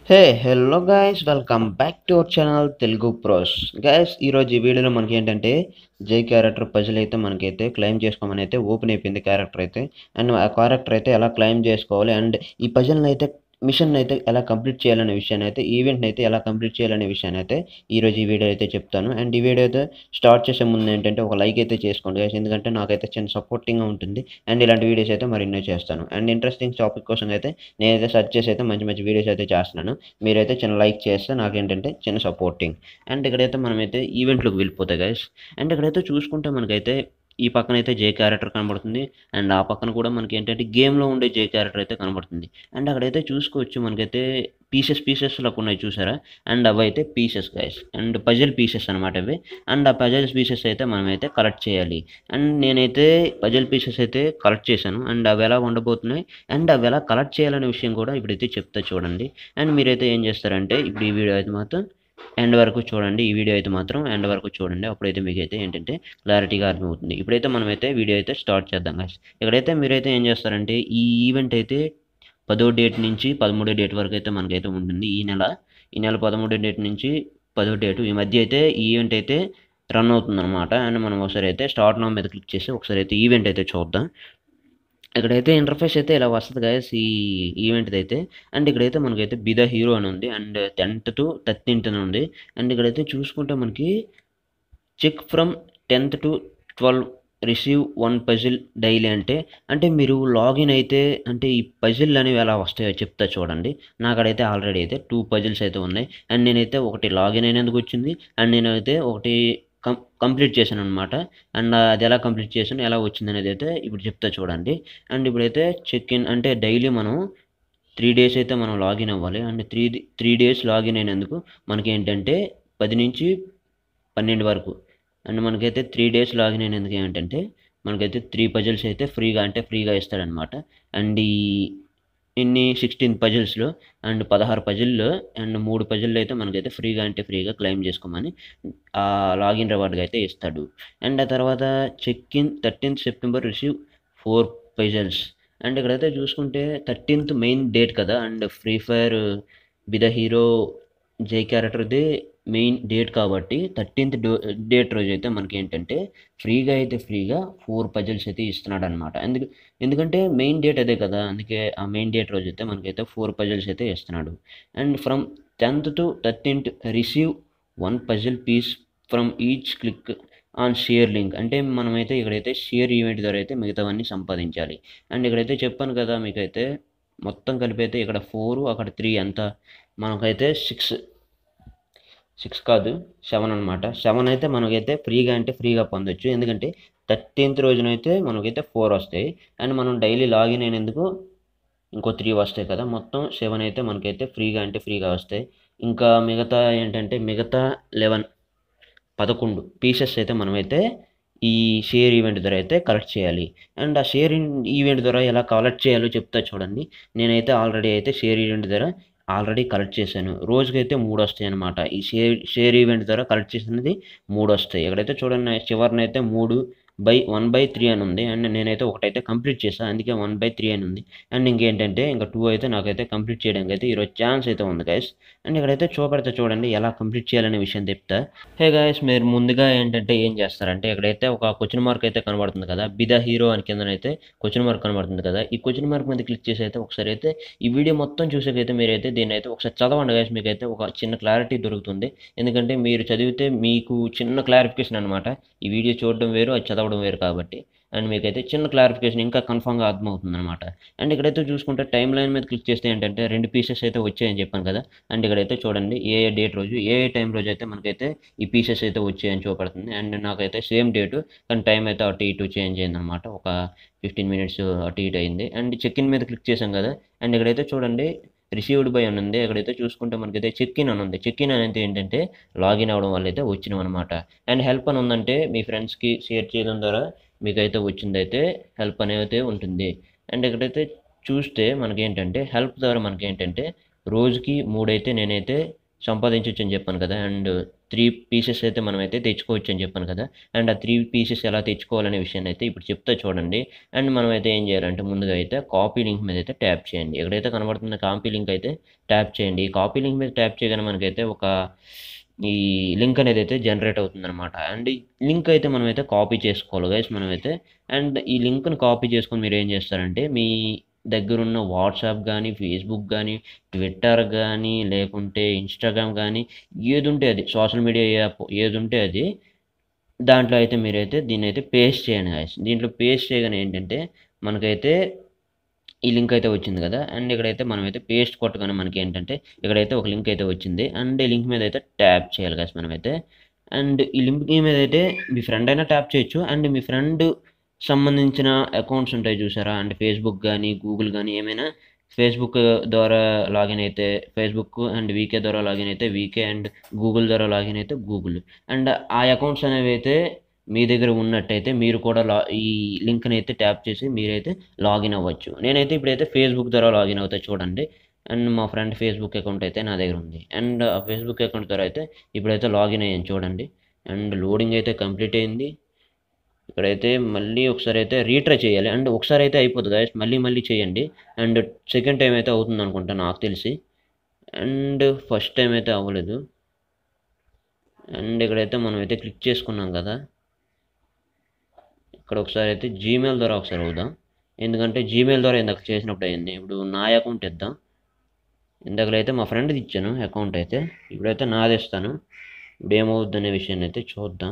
Hey hello guys welcome back to our channel Telugu pros guys ఈరోజు ఈ వీడియోలో మనకి ఏంటంటే జై క్యారెక్టర్ పజిల్ అయితే మనకైతే క్లెయిమ్ చేసుకోమని అయితే ఓపెన్ అయిపోయింది క్యారెక్టర్ అయితే అండ్ ఆ క్యారెక్టర్ అయితే ఎలా క్లెయిమ్ చేసుకోవాలి అండ్ ఈ పజిల్ని అయితే మిషన్ అయితే ఎలా కంప్లీట్ చేయాలనే విషయాన్ని అయితే ఈవెంట్ని అయితే ఎలా కంప్లీట్ చేయాలనే విషయాన్ని అయితే ఈరోజు ఈ వీడియో అయితే చెప్తాను అండ్ ఈ వీడియో అయితే స్టార్ట్ చేసే ముందు ఏంటంటే ఒక లైక్ అయితే చేసుకోండి guys ఎందుకంటే నాకైతే చిన్న సపోర్టింగ్గా ఉంటుంది అండ్ ఇలాంటి వీడియోస్ అయితే మరిన్నో చేస్తాను అండ్ ఇంట్రెస్టింగ్ టాపిక్ కోసం అయితే నేనైతే సెర్చ్ చేసి అయితే మంచి మంచి వీడియోస్ అయితే చేస్తున్నాను మీరైతే చిన్న లైక్ చేస్తే నాకేంటంటే చిన్న సపోర్టింగ్ అండ్ ఇక్కడైతే మనమైతే ఈవెంట్లోకి వెళ్ళిపోతాయి గైస్ అండ్ ఇక్కడైతే చూసుకుంటే మనకైతే ఈ పక్కన అయితే జే క్యారెక్టర్ కనబడుతుంది అండ్ ఆ పక్కన కూడా మనకి ఏంటంటే గేమ్లో ఉండే జే క్యారెక్టర్ అయితే కనబడుతుంది అండ్ అక్కడైతే చూసుకోవచ్చు మనకైతే పీసెస్ పీసెస్ లాగా ఉన్నాయి చూసారా అండ్ అవి అయితే pieces guys and puzzle pieces అనమాట అవి అండ్ ఆ పజల్స్ పీసెస్ అయితే మనమైతే కలెక్ట్ చేయాలి అండ్ నేనైతే పజల్ పీసెస్ అయితే కలెక్ట్ చేశాను అండ్ అవి ఎలా ఉండబోతున్నాయి అండ్ అవి ఎలా కలెక్ట్ చేయాలనే విషయం కూడా ఇప్పుడైతే చెప్తా చూడండి అండ్ మీరైతే ఏం చేస్తారంటే ఇప్పుడు ఈ వీడియో అయితే మాత్రం ఎండ్ వరకు చూడండి ఈ వీడియో అయితే మాత్రం ఎండ్ వరకు చూడండి అప్పుడైతే మీకు అయితే ఏంటంటే క్లారిటీగా అర్థమవుతుంది ఇప్పుడైతే మనమైతే వీడియో అయితే స్టార్ట్ చేద్దాం guys. ఇక్కడైతే మీరైతే ఏం చేస్తారంటే ఈ ఈవెంట్ అయితే పదో డేట్ నుంచి పదమూడో డేట్ వరకు అయితే మనకైతే ఉంటుంది ఈ నెల ఈ నెల పదమూడో డేట్ నుంచి పదో డేటు ఈ మధ్య అయితే ఈ ఈవెంట్ అయితే రన్ అవుతుంది అనమాట అండ్ మనం ఒకసారి అయితే స్టార్ట్ నౌ మీద క్లిక్ చేసి ఒకసారి అయితే ఈవెంట్ అయితే చూద్దాం ఇక్కడైతే ఇంటర్ఫేస్ అయితే ఇలా వస్తుంది గైస్ ఈ ఈవెంట్ అయితే అండ్ ఇక్కడైతే మనకైతే బిద హీరో అని ఉంది అండ్ టెన్త్ టు థర్టీన్త్ అని ఉంది అండ్ ఇక్కడైతే చూసుకుంటే మనకి check from tenth to twelve receive one puzzle daily అంటే అంటే మీరు లాగిన్ అయితే అంటే ఈ పజిల్ అనేవి ఎలా వస్తాయో చెప్తా చూడండి నాకడైతే ఆల్రెడీ అయితే టూ పజిల్స్ అయితే ఉన్నాయి అండ్ నేనైతే ఒకటి లాగిన్ అయినందుకు వచ్చింది అండ్ నేనైతే ఒకటి కం కంప్లీట్ చేశాను అనమాట అండ్ అది ఎలా కంప్లీట్ చేశాను ఎలా వచ్చింది అనేది అయితే ఇప్పుడు చెప్తా చూడండి అండ్ ఇప్పుడైతే చెక్ ఇన్ అంటే డైలీ మనం త్రీ డేస్ అయితే మనం లాగిన్ అవ్వాలి and three three days login అయినందుకు మనకి ఏంటంటే పది నుంచి పన్నెండు వరకు అండ్ మనకైతే త్రీ డేస్ లాగిన్ అయినందుకు ఏంటంటే మనకైతే త్రీ పజిల్స్ అయితే ఫ్రీగా అంటే ఫ్రీగా ఇస్తాడనమాట అండ్ ఈ ఇన్ని సిక్స్టీన్ పజిల్స్లో అండ్ పదహారు పజిల్లో అండ్ మూడు పజిల్లో అయితే మనకైతే ఫ్రీగా అంటే ఫ్రీగా క్లెయిమ్ చేసుకోమని ఆ లాగిన్ రివార్డ్గా అయితే ఇస్తాడు అండ్ ఆ తర్వాత check in thirteenth September receive four puzzles and ఇక్కడైతే చూసుకుంటే థర్టీన్త్ మెయిన్ డేట్ కదా and free fire be the hero J క్యారెక్టర్ది మెయిన్ డేట్ కాబట్టి థర్టీన్త్ డేట్ రోజు అయితే మనకి ఏంటంటే ఫ్రీగా అయితే ఫ్రీగా ఫోర్ పజిల్స్ అయితే ఇస్తున్నాడు అనమాట ఎందుకు ఎందుకంటే మెయిన్ డేట్ అదే కదా అందుకే ఆ మెయిన్ డేట్ రోజు అయితే మనకైతే ఫోర్ పజిల్స్ అయితే ఇస్తున్నాడు and from tenth to thirteenth receive one puzzle piece from each click on share link అంటే మనమైతే ఇక్కడైతే షేర్ ఈవెంట్ ద్వారా అయితే మిగతావన్నీ సంపాదించాలి అండ్ ఇక్కడైతే చెప్పాను కదా మీకైతే మొత్తం కలిపి అయితే ఇక్కడ ఫోర్ అక్కడ త్రీ అంతా మనకైతే సిక్స్ సిక్స్ కాదు సెవెన్ అనమాట సెవెన్ అయితే మనకైతే ఫ్రీగా అంటే ఫ్రీగా పొందొచ్చు ఎందుకంటే థర్టీన్త్ రోజునైతే మనకైతే ఫోర్ వస్తాయి అండ్ మనం డైలీ లాగిన్ అయినందుకు ఇంకో త్రీ వస్తాయి కదా మొత్తం సెవెన్ అయితే మనకైతే ఫ్రీగా అంటే ఫ్రీగా వస్తాయి ఇంకా మిగతా ఏంటంటే మిగతా లెవెన్ పదకొండు పీసెస్ అయితే మనమైతే ఈ షేర్ ఈవెంట్ ద్వారా అయితే కలెక్ట్ చేయాలి అండ్ ఆ షేర్ ఈవెంట్ ద్వారా ఎలా కలెక్ట్ చేయాలో చెప్తా చూడండి నేనైతే ఆల్రెడీ అయితే షేర్ ఈవెంట్ ద్వారా ఆల్రెడీ కలెక్ట్ చేశాను రోజుకైతే మూడు వస్తాయి అనమాట ఈ షేర్ షేర్ ఈవెంట్ ద్వారా కలెక్ట్ చేసినది మూడు వస్తాయి ఇక్కడైతే చూడండి చివరినైతే మూడు బై వన్ బై త్రీ అని ఉంది అండ్ నేనైతే ఒకటైతే కంప్లీట్ చేశాను అందుకే వన్ బై త్రీ అని ఉంది అండ్ ఇంకేంటంటే ఇంకా టూ అయితే నాకైతే కంప్లీట్ చేయడానికి అయితే ఈరోజు ఛాన్స్ అయితే ఉంది గైస్ అండ్ ఇక్కడైతే చూపెడితే చూడండి ఎలా కంప్లీట్ చేయాలనే విషయం చెప్తా హే గైస్ మీరు ముందుగా ఏంటంటే ఏం చేస్తారంటే ఇక్కడైతే ఒక క్వశ్చన్ మార్క్ అయితే కనబడుతుంది కదా బిద హీరో అని కిందనైతే క్వశ్చన్ మార్క్ కనబడుతుంది కదా ఈ క్వశ్చన్ మార్క్ మీద క్లిక్ చేసి అయితే ఒకసారి అయితే ఈ వీడియో మొత్తం చూసాకైతే మీరైతే దీన్ని అయితే ఒకసారి చదవండి గైస్ మీకు అయితే ఒక చిన్న క్లారిటీ దొరుకుతుంది ఎందుకంటే మీరు చదివితే మీకు చిన్న క్లారిఫికేషన్ అనమాట ఈ వీడియో చూడడం వేరు అది చదవడం వేరు కాబట్టి అండ్ మీకైతే చిన్న క్లారిఫికేషన్ ఇంకా కన్ఫామ్గా అర్థమవుతుంది అనమాట అండ్ ఇక్కడైతే చూసుకుంటే టైం లైన్ మీద క్లిక్ చేస్తే ఏంటంటే రెండు పీసెస్ అయితే వచ్చాయని చెప్పాను కదా అండ్ ఇక్కడైతే చూడండి ఏ ఏ డేట్ రోజు ఏ ఏ టైం రోజు అయితే మనకైతే ఈ పీసెస్ అయితే వచ్చాయని చూపడుతుంది అండ్ నాకైతే సేమ్ డేటు కానీ టైం అయితే అటు ఇటు చేంజ్ అయింది అనమాట ఒక ఫిఫ్టీన్ మినిట్స్ అటు ఇటు అయింది అండ్ చెక్ ఇన్ మీద క్లిక్ చేసాం కదా అండ్ ఇక్కడైతే చూడండి రిసీవ్డ్ బై అని ఉంది అక్కడైతే చూసుకుంటే మనకైతే చెక్ ఇన్ అని ఉంది చెక్ ఇన్ అనేది ఏంటంటే లాగిన్ అవ్వడం వల్ల అయితే వచ్చినాం అనమాట అండ్ హెల్ప్ అని ఉందంటే మీ ఫ్రెండ్స్కి షేర్ చేయడం ద్వారా మీకైతే వచ్చిందైతే హెల్ప్ అనేది ఉంటుంది అండ్ ఇక్కడైతే చూస్తే మనకేంటంటే హెల్ప్ ద్వారా మనకేంటంటే రోజుకి మూడైతే నేనైతే సంపాదించవచ్చు అని చెప్పాను కదా అండ్ త్రీ పీసెస్ అయితే మనం అయితే తెచ్చుకోవచ్చు అని చెప్పాను కదా అండ్ ఆ త్రీ పీసెస్ ఎలా తెచ్చుకోవాలనే విషయాన్ని అయితే ఇప్పుడు చెప్తా చూడండి అండ్ మనం అయితే ఏం చేయాలంటే ముందుగా అయితే కాపీ లింక్ మీద అయితే ట్యాప్ చేయండి ఎక్కడైతే కనబడుతుందో కాపీ లింక్ అయితే ట్యాప్ చేయండి ఈ కాపీ లింక్ మీద ట్యాప్ చేయగానే మనకైతే ఒక ఈ లింక్ అనేది అయితే జనరేట్ అవుతుందన్నమాట అండ్ ఈ లింక్ అయితే మనం అయితే కాపీ చేసుకోవాలి గైస్ మనమైతే అండ్ ఈ లింక్ని కాపీ చేసుకొని మీరు ఏం చేస్తారంటే మీ దగ్గరున్న వాట్సాప్ కానీ ఫేస్బుక్ కానీ ట్విట్టర్ కానీ లేకుంటే ఇన్స్టాగ్రామ్ కానీ ఏది ఉంటే అది సోషల్ మీడియా యాప్ ఏది ఉంటే అది దాంట్లో అయితే మీరైతే దీన్ని అయితే పేస్ట్ చేయండి గాయస్ దీంట్లో పేస్ట్ చేయగానే ఏంటంటే మనకైతే ఈ లింక్ అయితే వచ్చింది కదా అండ్ ఇక్కడైతే మనమైతే పేస్ట్ కొట్టగానే మనకి ఏంటంటే ఇక్కడైతే ఒక లింక్ అయితే వచ్చింది అండ్ ఈ లింక్ మీద అయితే ట్యాప్ చేయాలి గాయస్ మనమైతే అండ్ ఈ లింక్ మీద అయితే మీ ఫ్రెండ్ అయినా ట్యాప్ చేయొచ్చు అండ్ మీ ఫ్రెండ్ సంబంధించిన అకౌంట్స్ ఉంటాయి చూసారా అండ్ ఫేస్బుక్ కానీ గూగుల్ కానీ ఏమైనా ఫేస్బుక్ ద్వారా లాగిన్ అయితే ఫేస్బుక్ అండ్ వీకే ద్వారా లాగిన్ అయితే వీకే అండ్ గూగుల్ ద్వారా లాగిన్ అయితే గూగుల్ అండ్ ఆ అకౌంట్స్ అనేవి అయితే మీ దగ్గర ఉన్నట్టయితే మీరు కూడా లా ఈ లింక్ని అయితే ట్యాప్ చేసి మీరైతే లాగిన్ అవ్వచ్చు నేనైతే ఇప్పుడైతే ఫేస్బుక్ ద్వారా లాగిన్ అవుతా చూడండి అండ్ మా ఫ్రెండ్ ఫేస్బుక్ అకౌంట్ అయితే నా దగ్గర ఉంది అండ్ ఆ ఫేస్బుక్ అకౌంట్ ద్వారా అయితే ఇప్పుడైతే లాగిన్ అయ్యాను చూడండి అండ్ లోడింగ్ అయితే కంప్లీట్ అయింది ఇక్కడైతే మళ్ళీ ఒకసారి అయితే రీట్రై చేయాలి అండ్ ఒకసారి అయితే అయిపోతుంది గాయస్ మళ్ళీ మళ్ళీ చేయండి అండ్ సెకండ్ టైం అయితే అవుతుంది అనుకుంటా నాకు తెలిసి అండ్ ఫస్ట్ టైం అయితే అవ్వలేదు అండ్ ఇక్కడైతే మనం అయితే క్లిక్ చేసుకున్నాం కదా ఇక్కడ ఒకసారి అయితే జీమెయిల్ ద్వారా ఒకసారి అవుదాం ఎందుకంటే జీమెయిల్ ద్వారా ఇందాక చేసినప్పుడు అయింది ఇప్పుడు నా అకౌంట్ ఇద్దాం ఇందాకలైతే మా ఫ్రెండ్ది ఇచ్చాను అకౌంట్ అయితే ఇప్పుడైతే నాది ఇస్తాను ఇప్పుడు ఏమవుద్ది అనే విషయాన్ని అయితే చూద్దాం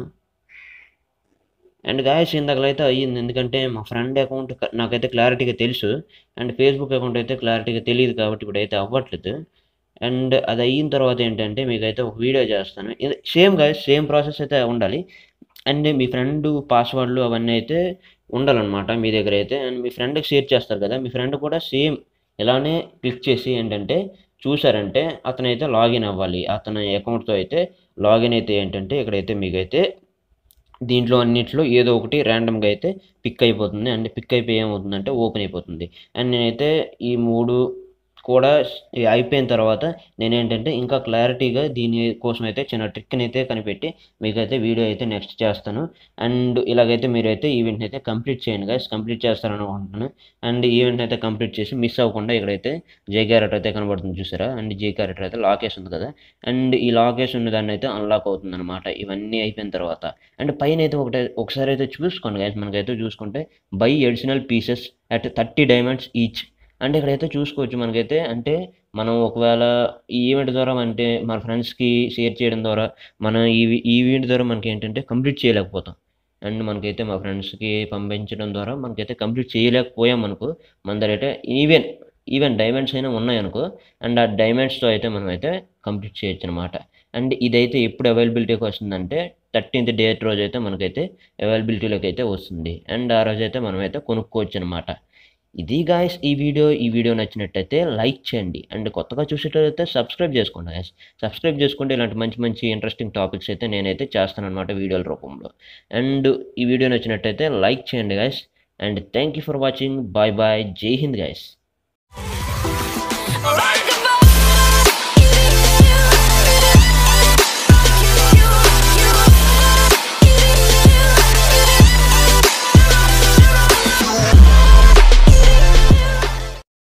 అండ్ గాయస్ ఇందాకలైతే అయ్యింది ఎందుకంటే మా ఫ్రెండ్ అకౌంట్ నాకైతే క్లారిటీగా తెలుసు అండ్ ఫేస్బుక్ అకౌంట్ అయితే క్లారిటీగా తెలియదు కాబట్టి ఇప్పుడైతే అవ్వట్లేదు అండ్ అది అయిన తర్వాత ఏంటంటే మీకైతే ఒక వీడియో చేస్తాను ఇది సేమ్ గాయస్ సేమ్ ప్రాసెస్ అయితే ఉండాలి అండ్ మీ ఫ్రెండ్ పాస్వర్డ్లు అవన్నీ అయితే ఉండాలన్నమాట మీ దగ్గర అయితే అండ్ మీ ఫ్రెండ్కి షేర్ చేస్తారు కదా మీ ఫ్రెండ్ కూడా సేమ్ ఇలానే క్లిక్ చేసి ఏంటంటే చూసారంటే అతనైతే లాగిన్ అవ్వాలి అతని అకౌంట్తో అయితే లాగిన్ అయితే ఏంటంటే ఇక్కడైతే మీకైతే దీంట్లో అన్నింటిలో ఏదో ఒకటి ర్యాండమ్గా అయితే పిక్ అయిపోతుంది అండ్ పిక్ అయిపోయి ఏమవుతుందంటే ఓపెన్ అయిపోతుంది అండ్ నేనైతే ఈ మూడు కూడా అయిపోయిన తర్వాత నేనేంటంటే ఇంకా క్లారిటీగా దీని కోసం అయితే చిన్న ట్రిక్ని అయితే కనిపెట్టి మీకైతే వీడియో అయితే నెక్స్ట్ చేస్తాను అండ్ ఇలాగైతే మీరైతే ఈవెంట్ని అయితే కంప్లీట్ చేయండి గైస్ కంప్లీట్ చేస్తారని అనుకుంటున్నాను అండ్ ఈవెంట్ అయితే కంప్లీట్ చేసి మిస్ అవ్వకుండా ఇక్కడైతే జే క్యారెక్టర్ అయితే కనబడుతుంది చూసారా అండ్ జే క్యారెక్టర్ అయితే లాకేస్ ఉంది కదా అండ్ ఈ లాకేస్ ఉన్న దాన్ని అయితే అన్లాక్ అవుతుంది అనమాట ఇవన్నీ అయిపోయిన తర్వాత అండ్ పైన అయితే ఒకటి ఒకసారి అయితే చూసుకోండి గైస్ మనకైతే చూసుకుంటే buy additional pieces at thirty diamonds each అంటే ఇక్కడైతే చూసుకోవచ్చు మనకైతే అంటే మనం ఒకవేళ ఈ ఈవెంట్ ద్వారా అంటే మన ఫ్రెండ్స్కి షేర్ చేయడం ద్వారా మనం ఈ ఈ ఈవెంట్ ద్వారా మనకి ఏంటంటే కంప్లీట్ చేయలేకపోతాం అండ్ మనకైతే మా ఫ్రెండ్స్కి పంపించడం ద్వారా మనకైతే కంప్లీట్ చేయలేకపోయాం అనుకో మన దగ్గర అయితే ఈవెన్ ఈవెన్ డైమండ్స్ అయినా ఉన్నాయనుకో అండ్ ఆ డైమండ్స్తో అయితే మనం అయితే కంప్లీట్ చేయొచ్చు అనమాట అండ్ ఇదైతే ఎప్పుడు అవైలబిలిటీకి వస్తుందంటే థర్టీన్త్ డేట్ రోజు అయితే మనకైతే అవైలబిలిటీలోకి అయితే వస్తుంది అండ్ ఆ రోజు అయితే మనం అయితే కొనుక్కోవచ్చు అనమాట ఇది గాయస్ ఈ వీడియో ఈ వీడియో నచ్చినట్టయితే లైక్ చేయండి అండ్ కొత్తగా చూసేటైతే సబ్స్క్రైబ్ చేసుకోండి గాయస్ సబ్స్క్రైబ్ చేసుకుంటే ఇలాంటి మంచి మంచి ఇంట్రెస్టింగ్ టాపిక్స్ అయితే నేనైతే చేస్తాను అనమాట వీడియోల రూపంలో అండ్ ఈ వీడియో నచ్చినట్టయితే లైక్ చేయండి guys and thank you for watching bye bye జై హింద్ గాయస్ Alright.